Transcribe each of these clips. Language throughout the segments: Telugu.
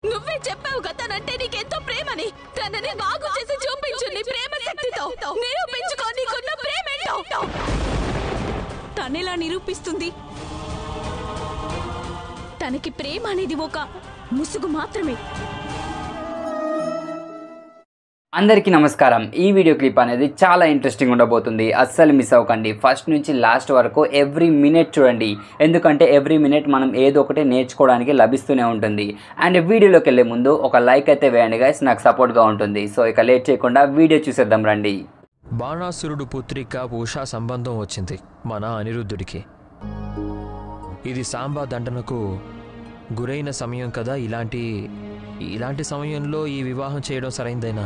నువ్వే చెప్పావు కదా తనంటే నీకెంతో ప్రేమని తనని బాగు చేసి చూపించు నీ ప్రేమ శక్తితో నిరూపించుకో నీకున్న ప్రేమేంటో తనెలా నిరూపిస్తుంది తనకి ప్రేమ అనేది ఒక ముసుగు మాత్రమే అందరికీ నమస్కారం ఈ వీడియో క్లిప్ అనేది చాలా ఇంట్రెస్టింగ్ ఉండబోతుంది అస్సలు మిస్ అవ్వకండి ఫస్ట్ నుంచి లాస్ట్ వరకు ఎవ్రీ మినిట్ చూడండి ఎందుకంటే ఎవ్రీ మినిట్ మనం ఏదో ఒకటి నేర్చుకోవడానికి లభిస్తూనే ఉంటుంది అండ్ వీడియోలోకి వెళ్ళే ముందు ఒక లైక్ అయితే వేయండి గైస్ నాకు సపోర్ట్గా ఉంటుంది సో ఇక లేట్ చేయకుండా వీడియో చూసేద్దాం రండి బాణాసురుడు పుత్రిక ఉషా సంబంధం వచ్చింది మన అనిరుద్ధుడికి ఇది సాంబా దండనకు గురైన సమయం కదా ఇలాంటి ఇలాంటి సమయంలో ఈ వివాహం చేయడం సరైందేనా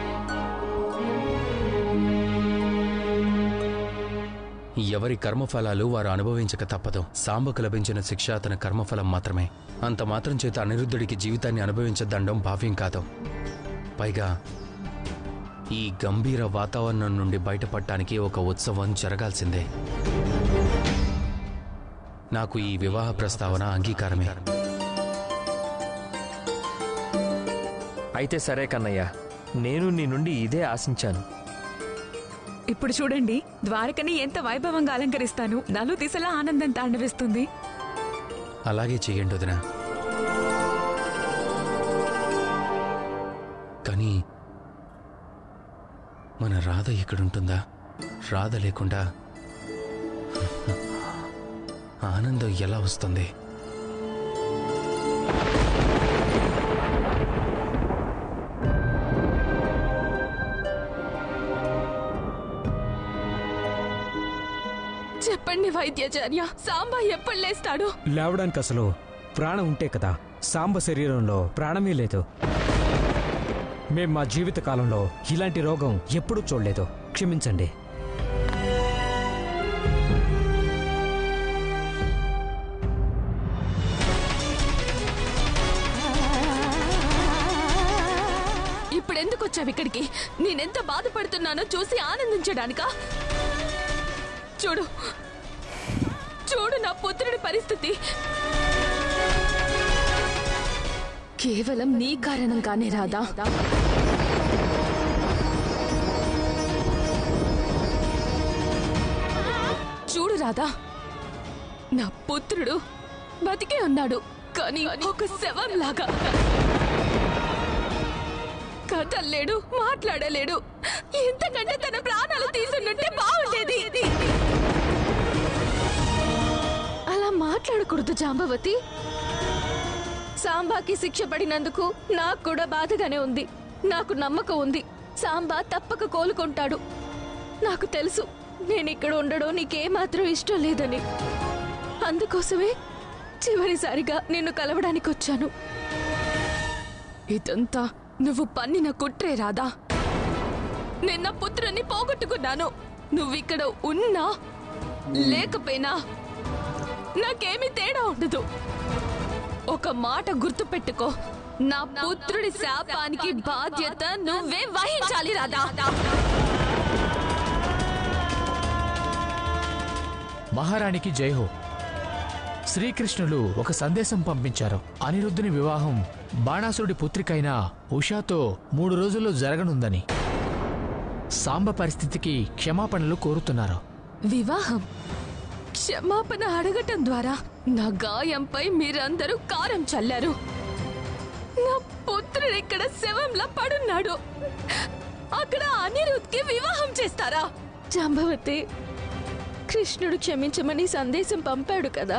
ఎవరి కర్మఫలాలు వారు అనుభవించక తప్పదు సాంబకు లభించిన శిక్ష అతని కర్మఫలం మాత్రమే అంత మాత్రం చేత అనిరుద్ధుడికి జీవితాన్ని అనుభవించదండం భావ్యం కాదు పైగా ఈ గంభీర వాతావరణం నుండి బయటపడటానికి ఒక ఉత్సవం జరగాల్సిందే నాకు ఈ వివాహ ప్రస్తావన అంగీకారమే అయితే సరే కన్నయ్య నేను నీ నుండి ఇదే ఆశించాను ఇప్పుడు చూడండి ద్వారకని ఎంత వైభవంగా అలంకరిస్తాను నలు దిశలా ఆనందం తాండవిస్తుంది అలాగే చెయ్యండి వదిన కానీ మన రాధ ఇక్కడుంటుందా రాధ లేకుండా ఆనందం ఎలా వస్తుంది చెప్పండి వైద్యాచార్య సాంబా ఎప్పుడు లేస్తాడు లేవడానికి అసలు ప్రాణం ఉంటే కదా సాంబ శరీరంలో ప్రాణమే లేదు మేం మా జీవిత కాలంలో ఇలాంటి రోగం ఎప్పుడూ చూడలేదు క్షమించండి ఇప్పుడు ఎందుకు వచ్చావు ఇక్కడికి నేనెంత బాధపడుతున్నానో చూసి ఆనందించడానికా చూడు చూడు నా పుత్రుడి పరిస్థితి కేవలం నీ కారణంగానే రాదా చూడు రాధా నా పుత్రుడు బతికే ఉన్నాడు కానీ ఒక శవం లాగా కదలేడు మాట్లాడలేడు ఎంతకంటే తన ప్రాణాలు తీసుంటే బాగుండేది అలా మాట్లాడకూడదు జాంబవతి సాంబాకి శిక్ష పడినందుకు నాకు కూడా బాధగానే ఉంది నాకు నమ్మకం ఉంది సాంబా తప్పక కోలుకుంటాడు నాకు తెలుసు నేను ఇక్కడ ఉండడం నీకేమాత్రం ఇష్టం లేదని అందుకోసమే చివరిసారిగా నిన్ను కలవడానికి వచ్చాను ఇదంతా నువ్వు పన్నిన కుట్రే రాదా నిన్న పుత్రుని పోగొట్టుకున్నాను నువ్విక్కడ ఉన్నా లేకపోయినా నాకేమీ తేడా ఉండదు ఒక మాట గుర్తుపెట్టుకో నా పుత్రుడి శాపానికి బాధ్యత నువ్వే వహించాలి రాదా మహారాణికి జైహో శ్రీకృష్ణులు ఒక సందేశం పంపించారు అనిరుద్ధుని వివాహం బాణాసురుడి పుత్రికైన ఉషాతో మూడు రోజుల్లో జరగనుందని సాంబ పరిస్థితికి క్షమాపణలు కోరుతున్నారు వివాహం క్షమాపణ అడగటం ద్వారా నా గాయంపై మీరందరూ కారం చల్లారు నా పుత్రుడు ఇక్కడ శవంలా పడున్నాడు అక్కడ అనిరుద్ధ్కి వివాహం చేస్తారా జాంబవతి కృష్ణుడు క్షమించమని సందేశం పంపాడు కదా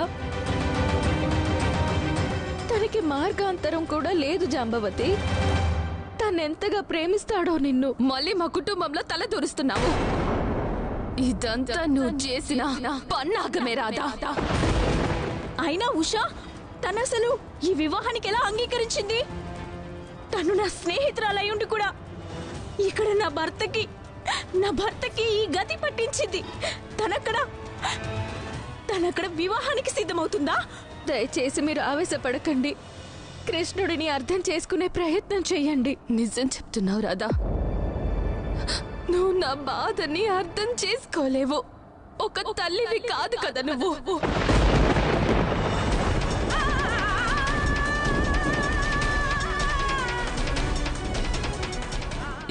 తనకి మార్గాంతరం కూడా లేదు జాంబవతి తనెంతగా ప్రేమిస్తాడో నిన్ను మళ్ళీ మా కుటుంబంలో తల దూరుస్తున్నావు ఇదంతా నువ్వు చేసిన పన్నాగమే రాదా అయినా ఉషా తనసలు ఈ వివాహానికి ఎలా అంగీకరించింది తను నా స్నేహితురాలై ఉండి కూడా ఇక్కడ నా భర్తకి నా భర్తకి ఈ గతి పట్టించింది తనక్కడ తనక్కడ వివాహానికి సిద్ధమవుతుందా దయచేసి మీరు ఆవేశపడకండి కృష్ణుడిని అర్థం చేసుకునే ప్రయత్నం చెయ్యండి నిజం చెప్తున్నావు రాదా నువ్వు నా బాధని అర్థం చేసుకోలేవు ఒక తల్లివి కాదు కదా నువ్వు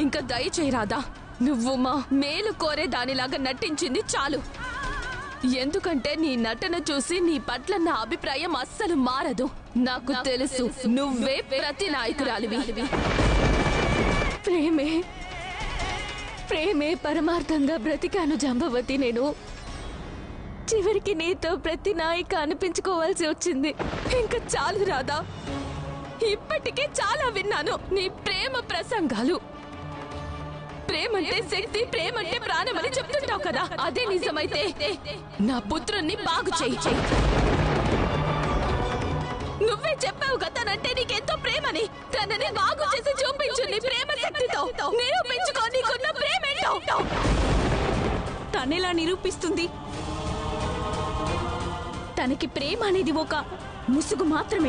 ఇంకా దయచేయరాదా నువ్వు మా మేలు కోరే దానిలాగా నటించింది చాలు ఎందుకంటే నీ నటన చూసి నీ పట్ల నా అభిప్రాయం అస్సలు మారదు నాకు తెలుసు నువ్వే ప్రతి నాయకురాలివి ప్రేమే ప్రేమే పరమార్థంగా బ్రతికాను జంబవతి నేను చివరికి నీతో ప్రతి నాయిక అనిపించుకోవాల్సి వచ్చింది ఇంకా చాలు రాదా ఇప్పటికే చాలా విన్నాను నీ ప్రేమ ప్రసంగాలు ప్రేమంటే శక్తి ప్రేమంటే ప్రాణం అని చెప్తుంటావు కదా అదే నిజమైతే నా పుత్రుణ్ణి బాగు చేయి నువ్వే చెప్పావు కదా తనంటే నీకెంతో ప్రేమని తనని బాగు చేసి చూపించు నీ ప్రేమ శక్తితో నిరూపించుకో నీకున్న ప్రేమేంటో తనెలా నిరూపిస్తుంది తనకి ప్రేమ అనేది ఒక ముసుగు మాత్రమే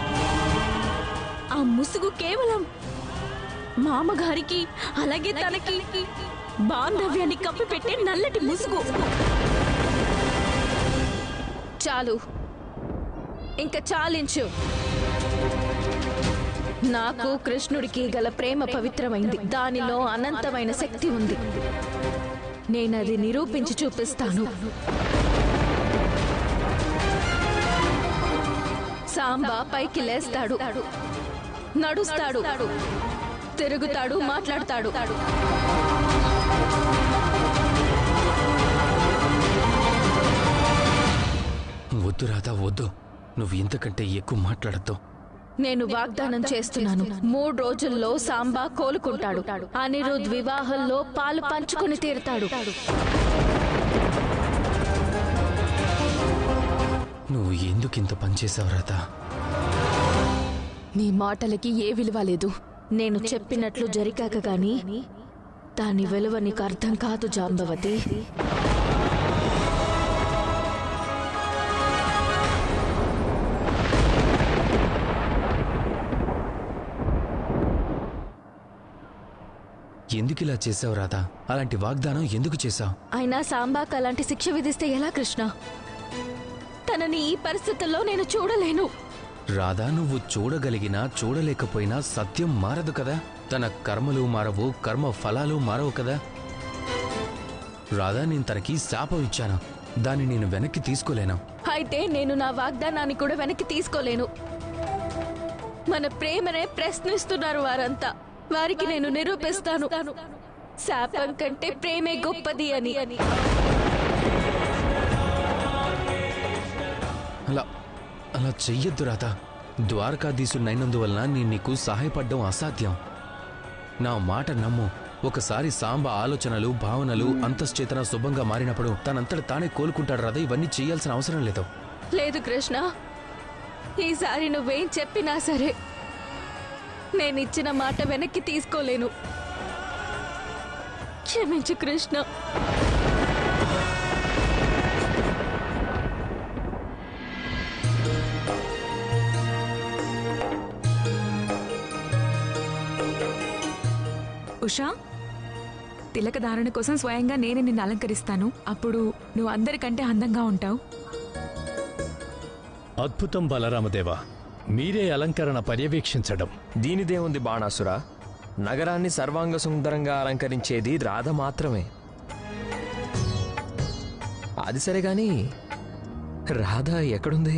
ఆ ముసుగు కేవలం మామగారికి అలాగే తనకి బాంధవ్యాన్ని కప్పిపెట్టే నల్లటి ముసుగు చాలు ఇంకా చాలించు నాకు కృష్ణుడికి గల ప్రేమ పవిత్రమైంది దానిలో అనంతమైన శక్తి ఉంది నేనది నిరూపించి చూపిస్తాను సాంబా పైకి లేస్తాడు నడుస్తాడు తిరుగుతాడు మాట్లాడతాడు వద్దు రాధా వద్దు నువ్వు ఇంతకంటే ఎక్కువ మాట్లాడద్దు నేను వాగ్దానం చేస్తున్నాను మూడు రోజుల్లో సాంబా కోలుకుంటాడు అనిరుద్ వివాహంలో పాలు పంచుకుని తీరుతాడు నువ్వు ఎందుకు ఇంత పనిచేసావు రాధా నీ మాటలకి ఏ విలువ లేదు నేను చెప్పినట్లు జరిగాక గాని దాని విలువ నీకు అర్థం కాదు జాంబవతి ఎందుకు ఇలా చేసావు రాధా అలాంటి వాగ్దానం ఎందుకు చేశావు అయినా సాంబాకు అలాంటి శిక్ష విధిస్తే ఎలా కృష్ణ తనని ఈ పరిస్థితుల్లో నేను చూడలేను రాధా నువ్వు చూడగలిగినా చూడలేకపోయినా సత్యం మారదు కదా తన కర్మలు మారవు కర్మ ఫలాలు మారవు కదా రాధా నేను తనకి శాపం ఇచ్చాను దాన్ని నేను వెనక్కి తీసుకోలేను అయితే నేను నా వాగ్దానాన్ని కూడా వెనక్కి తీసుకోలేను మన ప్రేమనే ప్రశ్నిస్తున్నారు వారంతా వారికి నేను నిరూపిస్తాను శాపం కంటే ప్రేమే గొప్పది అని అని అలా అలా చెయ్యొద్దు రాధా ద్వారకాధీశుడినైనందువలన నేను నీకు సహాయపడ్డం అసాధ్యం నా మాట నమ్ము ఒకసారి సాంబ ఆలోచనలు భావనలు అంతశ్చేతన శుభంగా మారినప్పుడు తనంతట తానే కోలుకుంటాడు రాధా ఇవన్నీ చేయాల్సిన అవసరం లేదు లేదు కృష్ణ ఈసారి నువ్వేం చెప్పినా సరే నేను ఇచ్చిన మాట వెనక్కి తీసుకోలేను క్షమించు కృష్ణ ఉషా తిలక ధారణ కోసం స్వయంగా నేనే నిన్ను అలంకరిస్తాను అప్పుడు నువ్వు అందరికంటే అందంగా ఉంటావు అద్భుతం బలరామదేవా మీరే అలంకరణ పర్యవేక్షించడం దీనిదే ఉంది బాణాసుర నగరాన్ని సర్వాంగ సుందరంగా అలంకరించేది రాధ మాత్రమే అది సరే గాని రాధ ఎక్కడుంది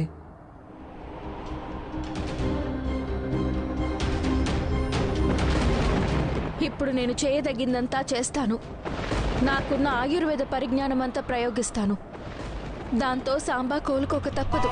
ఇప్పుడు నేను చేయదగిందంతా చేస్తాను నాకున్న ఆయుర్వేద పరిజ్ఞానం అంతా ప్రయోగిస్తాను దాంతో సాంబా కోలుకోక తప్పదు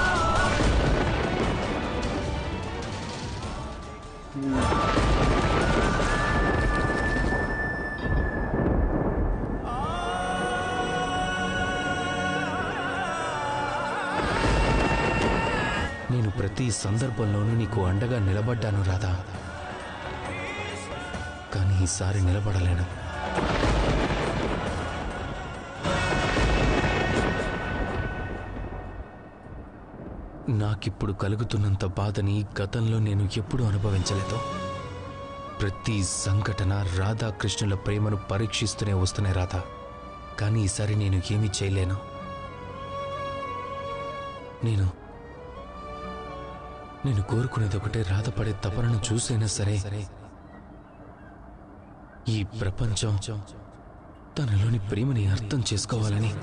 నేను ప్రతి సందర్భంలోనూ నీకు అండగా నిలబడ్డాను రాధా కానీ ఈసారి నిలబడలేను నాకిప్పుడు కలుగుతున్నంత బాధని గతంలో నేను ఎప్పుడూ అనుభవించలేదు ప్రతి సంఘటన రాధాకృష్ణుల ప్రేమను పరీక్షిస్తూనే వస్తున్నాయి రాధా కానీ ఈసారి నేను ఏమీ చేయలేను నేను నేను కోరుకునేది ఒకటే రాధపడే తపనను చూసైనా సరే ఈ ప్రపంచం తనలోని ప్రేమని అర్థం చేసుకోవాలని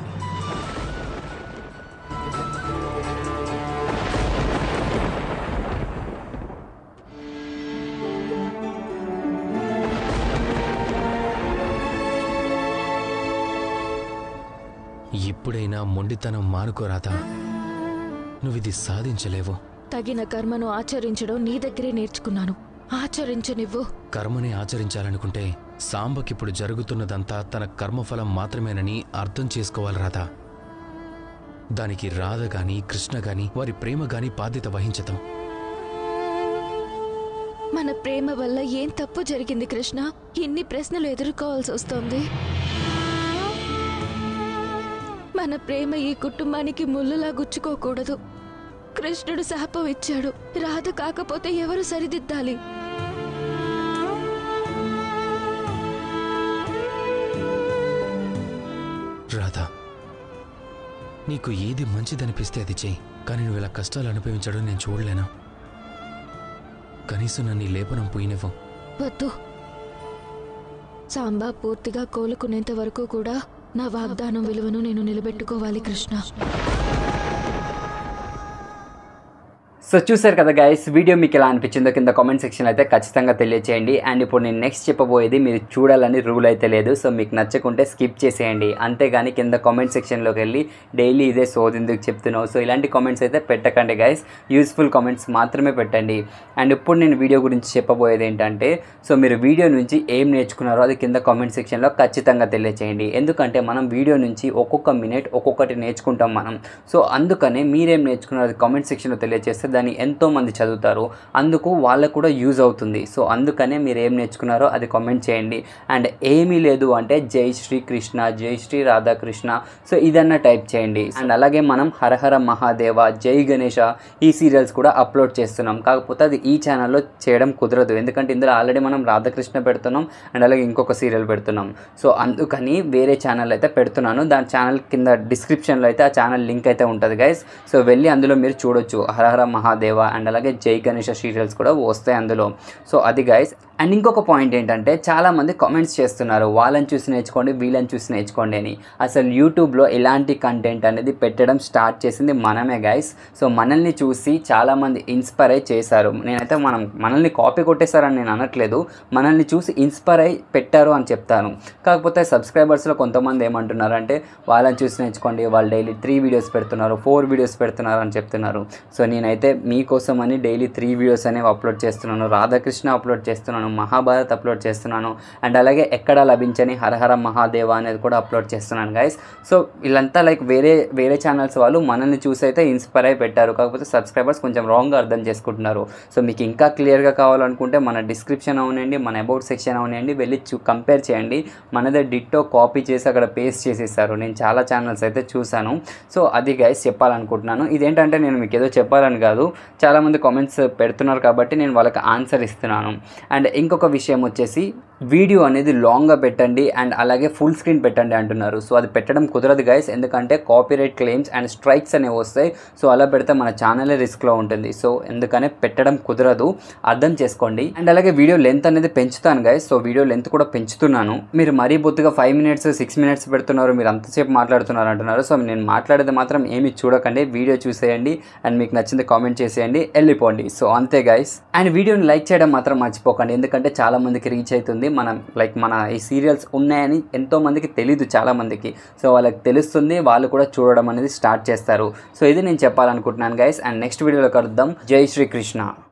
ఇప్పుడైనా మొండితనం మానుకోరాదా నువ్విది సాధించలేవు తగిన కర్మను ఆచరించడం నీ దగ్గరే నేర్చుకున్నాను ఆచరించనివ్వు కర్మని ఆచరించాలనుకుంటే సాంబకిప్పుడు జరుగుతున్నదంతా తన కర్మఫలం మాత్రమేనని అర్థం చేసుకోవాలి రాధా దానికి రాధ గాని కృష్ణ గాని వారి ప్రేమ గాని బాధ్యత వహించతం మన ప్రేమ వల్ల ఏం తప్పు జరిగింది కృష్ణ ఇన్ని ప్రశ్నలు ఎదుర్కోవాల్సి వస్తోంది మన ప్రేమ ఈ కుటుంబానికి ముళ్ళులా గుచ్చుకోకూడదు కృష్ణుడు శాపం ఇచ్చాడు రాధ కాకపోతే ఎవరు సరిదిద్దాలి రాధా నీకు ఏది మంచిదనిపిస్తే అది చెయ్యి కానీ నువ్వు ఇలా కష్టాలు అనుభవించడం నేను చూడలేను కనీసం నన్ను ఈ లేపనం పోయినవ్వు వద్దు సాంబా పూర్తిగా కోలుకునేంత వరకు కూడా నా వాగ్దానం విలువను నేను నిలబెట్టుకోవాలి కృష్ణ సో చూసారు కదా గైస్ వీడియో మీకు ఎలా అనిపించిందో కింద కామెంట్ సెక్షన్ అయితే ఖచ్చితంగా తెలియచేయండి అండ్ ఇప్పుడు నేను నెక్స్ట్ చెప్పబోయేది మీరు చూడాలని రూల్ అయితే లేదు సో మీకు నచ్చకుంటే స్కిప్ చేసేయండి అంతేగాని కింద కామెంట్ సెక్షన్లోకి వెళ్ళి డైలీ ఇదే సోదెందుకు చెప్తున్నావు సో ఇలాంటి కామెంట్స్ అయితే పెట్టకండి గైస్ యూస్ఫుల్ కామెంట్స్ మాత్రమే పెట్టండి అండ్ ఇప్పుడు నేను వీడియో గురించి చెప్పబోయేది ఏంటంటే సో మీరు వీడియో నుంచి ఏం నేర్చుకున్నారో అది కింద కామెంట్ సెక్షన్లో ఖచ్చితంగా తెలియచేయండి ఎందుకంటే మనం వీడియో నుంచి ఒక్కొక్క మినిట్ ఒక్కొక్కటి నేర్చుకుంటాం మనం సో అందుకనే మీరేం నేర్చుకున్నారో అది కామెంట్ సెక్షన్లో తెలియజేస్తే దాన్ని ఎంతో మంది చదువుతారు అందుకు వాళ్ళకు కూడా యూజ్ అవుతుంది సో అందుకనే మీరు ఏం నేర్చుకున్నారో అది కామెంట్ చేయండి అండ్ ఏమీ లేదు అంటే జై శ్రీ కృష్ణ జై శ్రీ రాధాకృష్ణ సో ఇదన్నా టైప్ చేయండి అండ్ అలాగే మనం హరహర మహాదేవ జై గణేష ఈ సీరియల్స్ కూడా అప్లోడ్ చేస్తున్నాం కాకపోతే అది ఈ ఛానల్లో చేయడం కుదరదు ఎందుకంటే ఇందులో ఆల్రెడీ మనం రాధాకృష్ణ పెడుతున్నాం అండ్ అలాగే ఇంకొక సీరియల్ పెడుతున్నాం సో అందుకని వేరే ఛానల్ అయితే పెడుతున్నాను దాని ఛానల్ కింద డిస్క్రిప్షన్లో అయితే ఆ ఛానల్ లింక్ అయితే ఉంటుంది గైస్ సో వెళ్ళి అందులో మీరు చూడొచ్చు హరహర మహాదేవ అండ్ అలాగే జై గణేష సీరియల్స్ కూడా వస్తాయి అందులో సో అది గైస్ అండ్ ఇంకొక పాయింట్ ఏంటంటే చాలామంది కామెంట్స్ చేస్తున్నారు వాళ్ళని చూసి నేర్చుకోండి వీళ్ళని చూసి నేర్చుకోండి అని అసలు యూట్యూబ్లో ఇలాంటి కంటెంట్ అనేది పెట్టడం స్టార్ట్ చేసింది మనమే గైస్ సో మనల్ని చూసి చాలామంది ఇన్స్పైర్ అయి చేశారు నేనైతే మనం మనల్ని కాపీ కొట్టేశారని నేను అనట్లేదు మనల్ని చూసి ఇన్స్పైర్ అయి పెట్టారు అని చెప్తాను కాకపోతే సబ్స్క్రైబర్స్లో కొంతమంది ఏమంటున్నారంటే వాళ్ళని చూసి నేర్చుకోండి వాళ్ళు డైలీ త్రీ వీడియోస్ పెడుతున్నారు ఫోర్ వీడియోస్ పెడుతున్నారు అని చెప్తున్నారు సో నేనైతే మీకోసం అని డైలీ త్రీ వీడియోస్ అనేవి అప్లోడ్ చేస్తున్నాను రాధాకృష్ణ అప్లోడ్ చేస్తున్నాను మహాభారత్ అప్లోడ్ చేస్తున్నాను అండ్ అలాగే ఎక్కడ లభించని హరహర మహాదేవ అనేది కూడా అప్లోడ్ చేస్తున్నాను గైస్ సో వీళ్ళంతా లైక్ వేరే వేరే ఛానల్స్ వాళ్ళు మనల్ని చూసి అయితే ఇన్స్పైర్ అయి పెట్టారు కాకపోతే సబ్స్క్రైబర్స్ కొంచెం రాంగ్గా అర్థం చేసుకుంటున్నారు సో మీకు ఇంకా క్లియర్గా కావాలనుకుంటే మన డిస్క్రిప్షన్ అవనండి మన అబౌట్ సెక్షన్ అవనండి వెళ్ళి చూ కంపేర్ చేయండి మనదే డిట్టో కాపీ చేసి అక్కడ పేస్ట్ చేసేసారు నేను చాలా ఛానల్స్ అయితే చూశాను సో అది గైస్ చెప్పాలనుకుంటున్నాను ఇదేంటంటే నేను మీకు ఏదో చెప్పాలని కాదు చాలామంది కామెంట్స్ పెడుతున్నారు కాబట్టి నేను వాళ్ళకి ఆన్సర్ ఇస్తున్నాను అండ్ ఇంకొక విషయం వచ్చేసి వీడియో అనేది లాంగ్గా పెట్టండి అండ్ అలాగే ఫుల్ స్క్రీన్ పెట్టండి అంటున్నారు సో అది పెట్టడం కుదరదు గైస్ ఎందుకంటే కాపీరైట్ క్లెయిమ్స్ అండ్ స్ట్రైక్స్ అనేవి వస్తాయి సో అలా పెడితే మన ఛానలే రిస్క్లో ఉంటుంది సో ఎందుకనే పెట్టడం కుదరదు అర్థం చేసుకోండి అండ్ అలాగే వీడియో లెంత్ అనేది పెంచుతాను గైస్ సో వీడియో లెంత్ కూడా పెంచుతున్నాను మీరు మరీ బొత్తుగా ఫైవ్ మినిట్స్ సిక్స్ మినిట్స్ పెడుతున్నారు మీరు అంతసేపు మాట్లాడుతున్నారు అంటున్నారు సో నేను మాట్లాడేది మాత్రం ఏమి చూడకండి వీడియో చూసేయండి అండ్ మీకు నచ్చింది కామెంట్ చేసేయండి వెళ్ళిపోండి సో అంతే గైస్ అండ్ వీడియోని లైక్ చేయడం మాత్రం మర్చిపోకండి ఎందుకంటే చాలా మందికి రీచ్ అవుతుంది మనం లైక్ మన ఈ సీరియల్స్ ఉన్నాయని ఎంతో మందికి తెలీదు చాలా మందికి సో వాళ్ళకి తెలుస్తుంది వాళ్ళు కూడా చూడడం అనేది స్టార్ట్ చేస్తారు సో ఇది నేను చెప్పాలనుకుంటున్నాను గైస్ అండ్ నెక్స్ట్ వీడియోలో కలుద్దాం జై శ్రీకృష్ణ